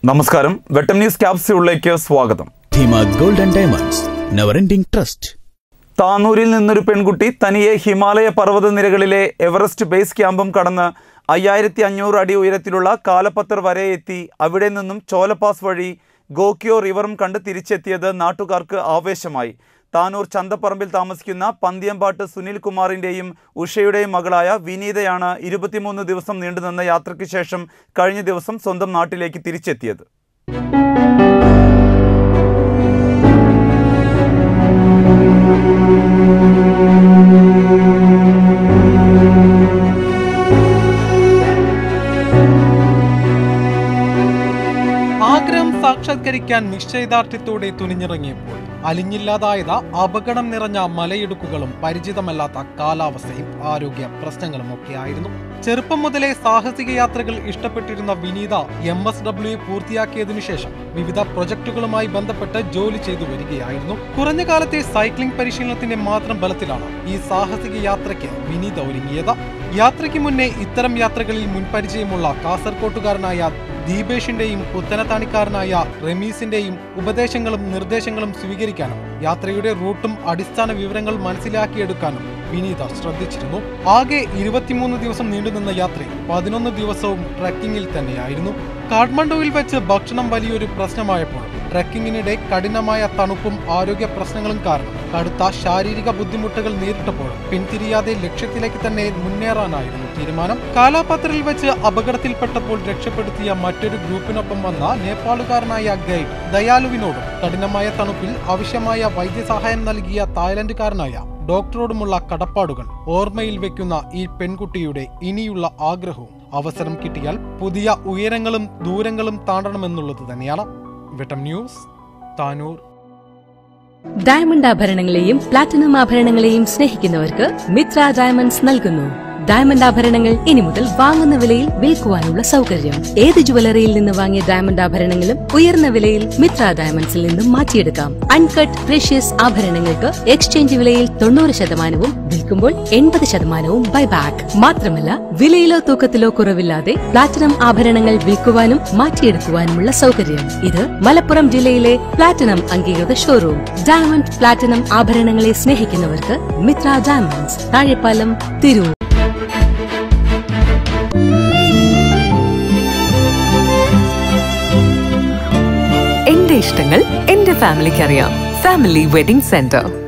നമസ്കാരം വെട്ടം ന്യൂസ് ക്യാപ്സ്യൂളിലേക്ക് സ്വാഗതം Dheema gold and diamonds never ending trust താനൂരിൽ നിന്നൊരു പെൺകുട്ടി തനിയെ ഹിമാലയ പർവ്വത നിരകളിലെ എവറസ്റ്റ് ബേസ് ക്യാമ്പും കടന്ന് അയ്യായിരത്തി അഞ്ഞൂറ് അടി ഉയരത്തിലുള്ള കാലപ്പത്തർ വരെ എത്തി അവിടെ നിന്നും ചോലപ്പാസ് വഴി ഗോക്കിയോ റിവറും കണ്ട് തിരിച്ചെത്തിയത് നാട്ടുകാർക്ക് ആവേശമായി താനൂർ ചന്തപ്പറമ്പിൽ താമസിക്കുന്ന പന്തിയമ്പാട്ട് സുനിൽ കുമാറിൻ്റെയും ഉഷയുടെയും മകളായ വിനീതയാണ് ഇരുപത്തിമൂന്ന് ദിവസം നീണ്ടുനിന്ന യാത്രയ്ക്ക് ശേഷം കഴിഞ്ഞ ദിവസം സ്വന്തം നാട്ടിലേക്ക് തിരിച്ചെത്തിയത് ആഗ്രഹം സാക്ഷാത്കരിക്കാൻ നിശ്ചയദാർഢ്യത്തോടെ തുനിഞ്ഞിറങ്ങിയപ്പോൾ അലിഞ്ഞില്ലാതായത് അപകടം നിറഞ്ഞ മലയിടുക്കുകളും പരിചിതമല്ലാത്ത കാലാവസ്ഥയും ആരോഗ്യ പ്രശ്നങ്ങളും ഒക്കെയായിരുന്നു ചെറുപ്പം മുതലേ സാഹസിക യാത്രകൾ ഇഷ്ടപ്പെട്ടിരുന്ന വിനീത എം എസ് ഡബ്ല്യു പൂർത്തിയാക്കിയതിനു ശേഷം വിവിധ പ്രൊജക്ടുകളുമായി ബന്ധപ്പെട്ട് ജോലി ചെയ്തു വരികയായിരുന്നു കുറഞ്ഞ കാലത്തെ സൈക്ലിംഗ് പരിശീലനത്തിന്റെ മാത്രം ബലത്തിലാണ് ഈ സാഹസിക യാത്രയ്ക്ക് വിനീത ഒരുങ്ങിയത് യാത്രയ്ക്ക് മുന്നേ ഇത്തരം യാത്രകളിൽ മുൻപരിചയമുള്ള കാസർകോട്ടുകാരനായ ദീപേഷിന്റെയും പുത്തനത്താണിക്കാരനായ റമീസിന്റെയും ഉപദേശങ്ങളും നിർദ്ദേശങ്ങളും സ്വീകരിക്കാനും യാത്രയുടെ റൂട്ടും അടിസ്ഥാന വിവരങ്ങൾ മനസ്സിലാക്കിയെടുക്കാനും വിനീത ശ്രദ്ധിച്ചിരുന്നു ആകെ ഇരുപത്തിമൂന്ന് ദിവസം നീണ്ടുനിന്ന യാത്രയിൽ പതിനൊന്ന് ദിവസവും ട്രക്കിങ്ങിൽ തന്നെയായിരുന്നു കാഠ്മണ്ഡുവിൽ വെച്ച് ഭക്ഷണം വലിയൊരു പ്രശ്നമായപ്പോൾ ട്രക്കിങ്ങിനിടെ കഠിനമായ തണുപ്പും ആരോഗ്യ പ്രശ്നങ്ങളും കാരണം കടുത്ത ശാരീരിക ബുദ്ധിമുട്ടുകൾ നേരിട്ടപ്പോൾ പിന്തിരിയാതെ ലക്ഷ്യത്തിലേക്ക് തന്നെ മുന്നേറാനായിരുന്നു തീരുമാനം കാലാപത്രയിൽ വെച്ച് അപകടത്തിൽപ്പെട്ടപ്പോൾ രക്ഷപ്പെടുത്തിയ മറ്റൊരു ഗ്രൂപ്പിനൊപ്പം വന്ന നേപ്പാളുകാരനായ ഗൈഡ് ദയാലുവിനോടും കഠിനമായ തണുപ്പിൽ ആവശ്യമായ വൈദ്യസഹായം നൽകിയ തായ്ലൻഡുകാരനായ ഡോക്ടറോടുമുള്ള കടപ്പാടുകൾ ഓർമ്മയിൽ വെക്കുന്ന ഈ പെൺകുട്ടിയുടെ ഇനിയുള്ള ആഗ്രഹവും അവസരം കിട്ടിയാൽ പുതിയ ഉയരങ്ങളും ദൂരങ്ങളും താണ്ടണമെന്നുള്ളത് തന്നെയാണ് വെട്ടം ന്യൂസ് താനൂർ ഡയമണ്ട് ആഭരണങ്ങളെയും പ്ലാറ്റിനം ആഭരണങ്ങളെയും സ്നേഹിക്കുന്നവർക്ക് മിത്ര ഡയമണ്ട്സ് നൽകുന്നു ഡയമണ്ട് ആഭരണങ്ങൾ ഇനി മുതൽ വാങ്ങുന്ന വിലയിൽ വിൽക്കുവാനുള്ള സൗകര്യം ഏത് ജുവലറിയിൽ നിന്ന് വാങ്ങിയ ഡയമണ്ട് ആഭരണങ്ങളും ഉയർന്ന വിലയിൽ മിത്ര ഡയമണ്ട്സിൽ നിന്നും മാറ്റിയെടുക്കാം അൺകട്ട് പ്രഷ്യസ് ആഭരണങ്ങൾക്ക് എക്സ്ചേഞ്ച് വിലയിൽ തൊണ്ണൂറ് ശതമാനവും വിൽക്കുമ്പോൾ എൺപത് ശതമാനവും ബൈബാക്ക് മാത്രമല്ല വിലയിലോ തൂക്കത്തിലോ കുറവില്ലാതെ പ്ലാറ്റിനം ആഭരണങ്ങൾ വിൽക്കുവാനും മാറ്റിയെടുക്കുവാനുമുള്ള സൗകര്യം ഇത് മലപ്പുറം ജില്ലയിലെ പ്ലാറ്റിനം അംഗീകൃത ഷോറൂം ഡയമണ്ട് പ്ലാറ്റിനം ആഭരണങ്ങളെ സ്നേഹിക്കുന്നവർക്ക് മിത്ര ഡയമണ്ട്സ് താഴെപ്പാലം തിരൂർ എന്റെ ഇഷ്ടങ്ങൾ എന്റെ ഫാമിലിക്ക് അറിയാം ഫാമിലി വെഡിംഗ് സെന്റർ